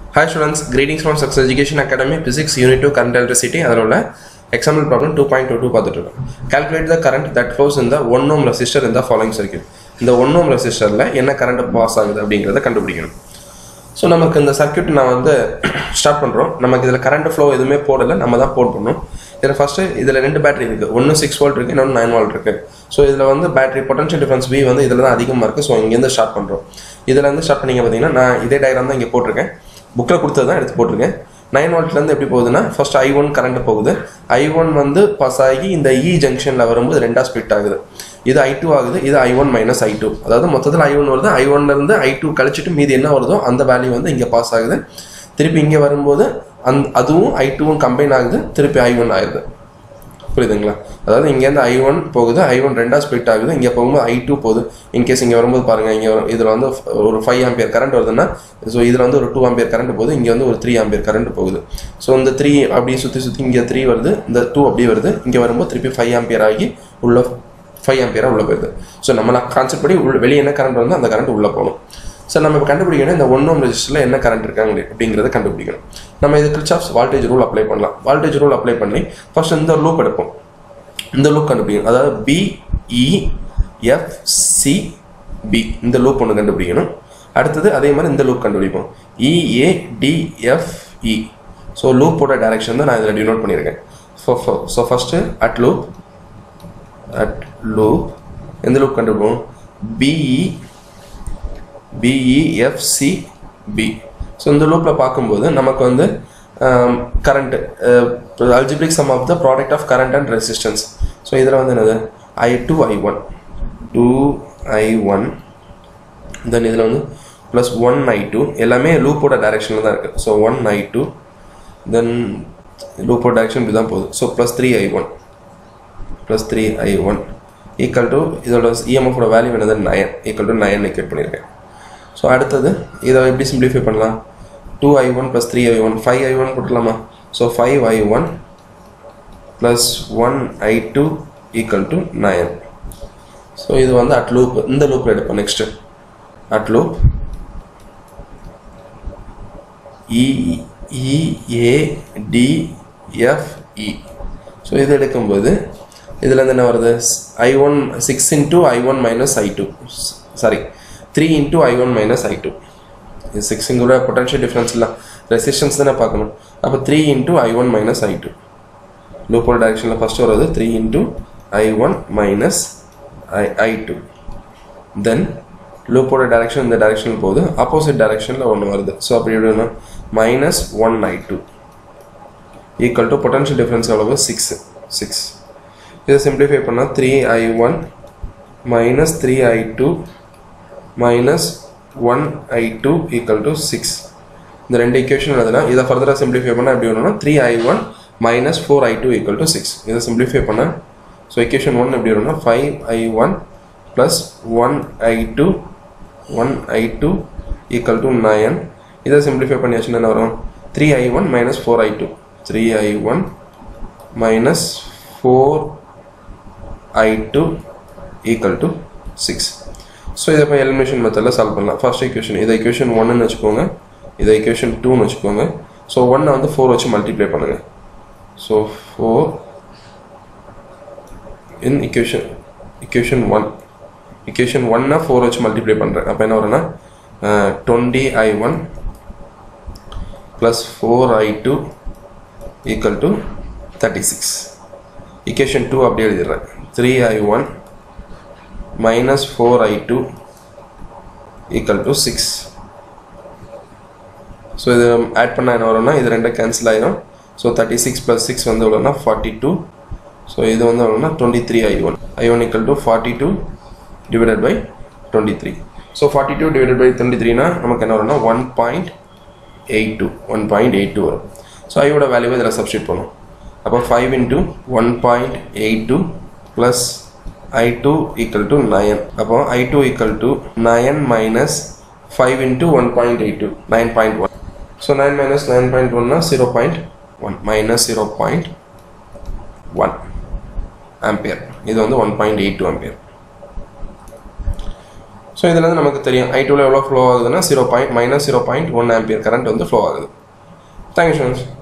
Hi students, greetings from Success Education Academy, Physics Unit 2 Current Electricity அதில் உள்ள example problem 2.22 பார்த்துட்டு இருக்கோம் Calculate the current that flows in the 1 ohm resistor in the following circuit இந்த 1 ohm resistorல என்ன current pass ஆகுது அப்படிங்கிறத கண்டுபிடிக்கணும் so நமக்கு இந்த சர்க்யூட் நான் வந்து ஸ்டார்ட் பண்ணுறோம் நமக்கு இதில் கரண்ட் ஃப்ளோ எதுவுமே போடலை நம்ம தான் போட் பண்ணணும் இதில் ஃபஸ்ட்டு இதில் ரெண்டு பேட்டரி இருக்குது ஒன்று சிக்ஸ் வோல்ட் இருக்குது இன்னொன்று நைன் வோல்ட் இருக்குது ஸோ இதில் வந்து பேட்டரி பொட்டன்ஷியல் டிஃபரன்ஸ் வி வந்து இதில் தான் அதிகமாக இருக்குது ஸோ இங்கேருந்து ஸ்டார்ட் பண்ணுறோம் இதில் வந்து ஸ்டார்ட் பண்ணிங்க பார்த்தீங்கன்னா நான் இதே டயக்ராம் தான் இங்கே போட்டிருக்கேன் புக்கில் கொடுத்தது தான் எடுத்து போட்டிருக்கேன் நைன் வோல்ட்லேருந்து எப்படி போகுதுன்னா ஃபர்ஸ்ட் ஐ ஒன் கரண்ட் போகுது ஐ ஒன் வந்து பாஸ் ஆகி இந்த இ ஜங்ஷனில் வரும்போது ரெண்டாக ஸ்ப்ளிட் ஆகுது இது ஐ டூ ஆகுது இது I one minus I two அதாவது மொத்தத்தில் ஐ ஒன் வருது ஐ ஒன்லேருந்து ஐ டூ கழிச்சிட்டு மீதி என்ன வருதோ அந்த வேல்யூ வந்து இங்கே பாஸ் ஆகுது திருப்பி இங்கே வரும்போது அந் அதுவும் ஐ டூவும் கம்பைன் ஆகுது திருப்பி ஐ ஒன் ஆகுது புரியுதுங்களா அதாவது இங்கேருந்து ஐ ஒன் போகுது ஐ ஒன் ரெண்டாக ஸ்ப்ளிட் ஆகுது இங்கே போகும்போது ஐ டூ போகுது இன்கேஸ் இங்கே வரும்போது பாருங்கள் இங்கே இதில் வந்து ஒரு ஃபைவ் ஆம்பியர் கரண்ட் வருதுன்னா ஸோ இதில் வந்து ஒரு டூ ஆம்பியர் கரண்ட் போகுது இங்கே வந்து ஒரு த்ரீ ஆம்பியர் கரண்ட் போகுது ஸோ இந்த த்ரீ அப்படியே சுற்றி சுற்றி இங்கே த்ரீ வருது இந்த டூ அப்படியே வருது இங்கே வரும்போது திருப்பி ஃபைவ் ஆம்பியர் ஆகி உள்ள ஃபைவ் ஆம்பியராக உள்ளே போயிடுது ஸோ நம்ம கான்செப்ட் படி உள்ள வெளியே என்ன கரண்ட் வந்து அந்த கரண்ட் உள்ளே போகணும் ஸோ நம்ம இப்போ கண்டுபிடிக்கணும் இந்த ஒன் ஓம் ரெஜிஸ்டரில் என்ன கரண்ட் இருக்காங்க அப்படிங்கிறத கண்டுபிடிக்கணும் நம்ம இது கிரிச்சாப்ஸ் வால்டேஜ் ரூல் அப்ளை பண்ணலாம் வால்டேஜ் ரூல் அப்ளை பண்ணி ஃபர்ஸ்ட் இந்த லூப் எடுப்போம் இந்த லூப் கண்டுபிடிக்கணும் அதாவது பிஇ எஃப் சி பி இந்த லூப் ஒன்று கண்டுபிடிக்கணும் அடுத்தது அதே மாதிரி இந்த லூப் கண்டுபிடிப்போம் இஏடிஎஃப்இ ஸோ லூப்போட டைரக்ஷன் தான் நான் இதில் டினோட் பண்ணியிருக்கேன் so first at loop at loop எந்த லூப் கண்டுபிடிப்போம் பிஇ பிஇஎஃப்சி பி ஸோ இந்த லூப்பில் பார்க்கும்போது நமக்கு வந்து current algebraic sum of the product of current and resistance so இதில் வந்து என்னது I two I one two I one then இதில் வந்து ப்ளஸ் ஒன் ஐ டூ எல்லாமே லூப்போட டைரெக்ஷனில் தான் இருக்குது so one I two then லூப்போட டைரெக்ஷன் இப்படி தான் போகுது so plus three I one plus three I one equal to இதோட இஎம்எஃபோட வேல்யூ என்னது nine equal to nine indicate பண்ணியிருக்கேன் ஸோ அடுத்தது இதை எப்படி சிம்பிளிஃபை பண்ணலாம் two I one plus three I one five I one போட்டுடலாமா so five I one plus one I two equal to nine so இது வந்து அட் லூப் இந்த லூப்பில் எடுப்போம் next at loop E A D F E so இது எடுக்கும்போது இதில் இருந்து என்ன வருது I one six into I one minus I two sorry three into I one minus I two இது சிக்ஸுங்கூட பொட்டன்ஷியல் டிஃப்ரென்ஸ் இல்லை ரெசிஸ்டன்ஸ் தானே பார்க்கணும் அப்போ three into I one minus I two லூப்போட டைரக்ஷனில் ஃபஸ்ட்டு வருது three into I one minus I I two then லூப்போட டைரக்ஷன் இந்த டைரக்ஷனில் போகுது ஆப்போசிட் டைரக்ஷனில் ஒன்று வருது ஸோ அப்படி எப்படின்னா minus one I two equal to potential difference எவ்வளவு சிக்ஸ் சிக்ஸ் இதை சிம்பிளிஃபை பண்ணால் three I one minus three I two minus one I two equal to six இந்த ரெண்டு இக்குவேஷன் எழுதுனா இதை ஃபர்தராக சிம்பிளிஃபை பண்ணால் எப்படி வரணும்னா three I one minus four I two equal to six இதை சிம்பிளிஃபை பண்ணால் ஸோ இக்குவேஷன் ஒன் எப்படி வரும்னா five I one plus one I two one I two equal to nine இதை சிம்பிளிஃபை பண்ணியாச்சுன்னா என்ன வரும் three I one minus four I two three I one minus four I two equal to six so இதை இப்போ elimination மெத்தடில் solve பண்ணலாம் first equation இதை equation ஒன்னு வச்சுக்கோங்க இதை இக்குவேஷன் டூன்னு வச்சுக்கோங்க ஸோ ஒன்னை வந்து ஃபோர் வச்சு மல்டிப்ளை பண்ணுங்கள் so four in equation equation one equation ஒன்னை ஃபோர் வச்சு மல்டிப்ளை பண்ணுறேன் அப்போ என்ன வரும்னா twenty I one plus four I two equal to thirty six equation two அப்படியே எழுதிடுறேன் three I one minus 4i2 equal to 6 so இது ஆட் பண்ண என்ன வரும்னா இது ரெண்டும் கேன்சல் ஆயிரும் so thirty six plus six வந்து எவ்வளோனா ஃபார்ட்டி டூ ஸோ இது வந்து எவ்வளோனா twenty three I one I one equal to forty two divided by twenty three so forty two divided by twenty த்ரீனா நமக்கு என்ன வரும்னா one point eight two one point eight two வரும் so ஐயோட வேல்யூவை இதில் சப்ஸ்டியூட் பண்ணும் அப்போ five into one point eight two plus I2 equal to 9 அப்போ I2 equal to 9 minus 5 into 1.82 9.1 so 9 minus 9.1 na 0.1 minus 0.1 ampere இது வந்து 1.82 ampere ஸோ இதுலேருந்து நமக்கு தெரியும் ஐ டூவில் எவ்வளோ ஃப்ளோ ஆகுதுன்னா zero point minus zero point one ampere current வந்து ஃப்ளோ ஆகுது தேங்க்யூ ஸ்டூடெண்ட்ஸ்